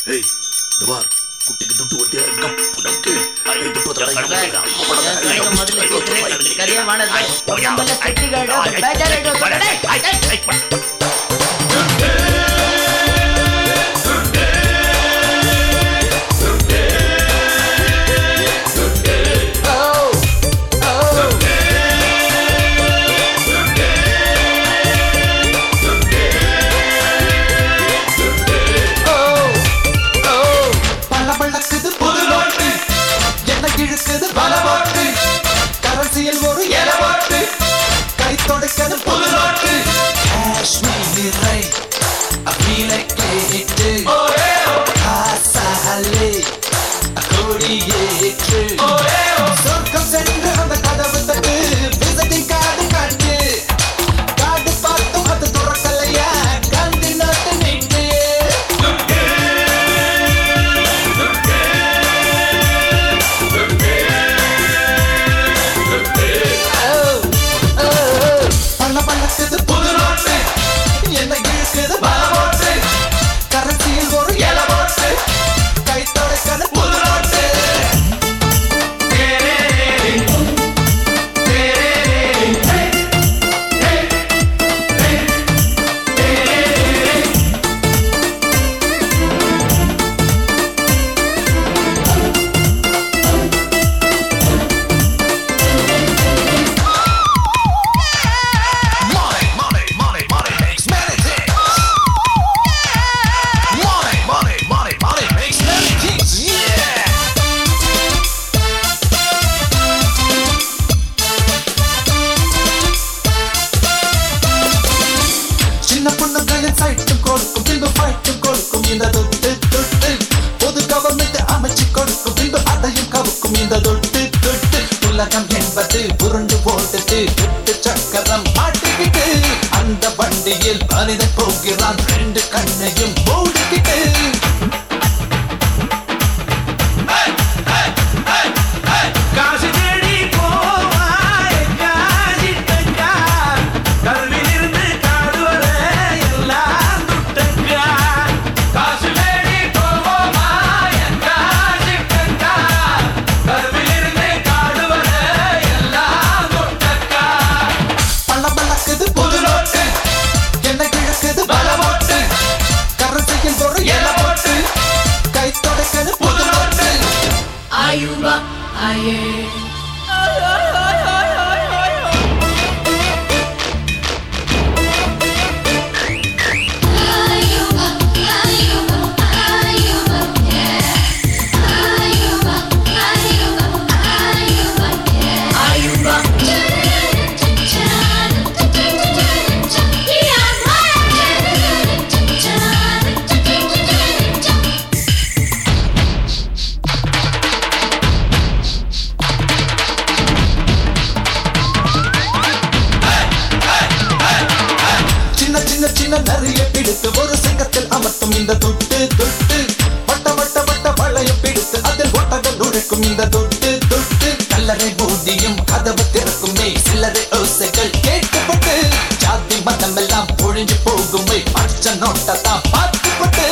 ஏய் இந்த பார் குட்டிக்கு துட்டு ஒட்டியா இருக்க புடக்கு ஐய் துட்டு தர ಮೊದಲು ಕರಿಯ ಮಾಡೋದು ಒಬ್ಬಲ್ಲ ಸೆಟ್ಟಿಗಳು ಬೇಜಾರಾಗಿ பளபளக்குது புது நோட்டு என்ன இழுக்குது பல ஓட்டு கரன்சியில் ஒரு எல ஓட்டு கை தொடக்கிறது புது நோட்டு காஷ்மீரை அபிலக்கேட்டு காசாலே கொடியேற்று சொர்க்கம் சென்று அந்த கதவு தட்டு விசிட்டிங் கார்டு காட்டு கார்டு பார்த்தும் அது துறக்கலையா காந்தி நாட்டு நீட்டு பள்ள பள்ளக்குது புது நோட்டு என்ன இழுக்குது பல ஓட்டு கரன்சியில் ஒரு இல ஓட்டு கை தொடக்கிறது புது note Money, money, money, money makes many things. Money, money, money, money makes many things. Yeah. சின்ன பொண்ணுகளின் சைட்டும் கொடுக்கும் பின்பு ஃபைட்டும் கொடுக்கும் இந்த தொட்டு தொட்டு பொது கவர்மெண்ட் அமைச்சு கொடுக்கும் பின்பு அதையும் கவுக்கும் இந்த தொட்டு தொட்டு உலகம் என்பது உருண்டு போட்டுட்டு விட்டு சக்கரம் மாட்டிக்கிட்டு அந்த வண்டியில் மனிதன் போகிறான் ரெண்டு கண்ணையும் மூடிக்கிட்டு காசு தேடி போவாய் காசிட்டக்கா கருவிலிருந்து காடு வர எல்லாம் துட்டக்கா காசு தேடி போவாய் காசிட்டக்கா கருவிலிருந்து காடு வர எல்லாம் துட்டக்கா பள்ள பள்ளக்குது புது நோட்டு என்ன கிழக்குது பல ஓட்டு கரன்சியில் ஒரு இல ஓட்டு கை தொடக்கிறது புது நோட்டு ಆಯುವ ಆಯೇ ಆಯುವ சின்ன சின்ன சின்ன நிறைய பிடித்து ஒரு சிங்கத்தில் அமர்த்தும் இந்த துட்டு துட்டு வட்ட வட்ட வட்ட வளையம் பிடித்து அதில் ஒட்டகம் நுழைக்கும் இந்த துட்டு துட்டு கல்லறை பூதியும் கதவு திறக்குமே சில்லறை ஓசைகள் கேட்கப்பட்டு ஜாதி மதம் எல்லாம் ஒழிஞ்சு போகுமே பச்சை நோட்டத்தான் பார்த்துப்பட்டு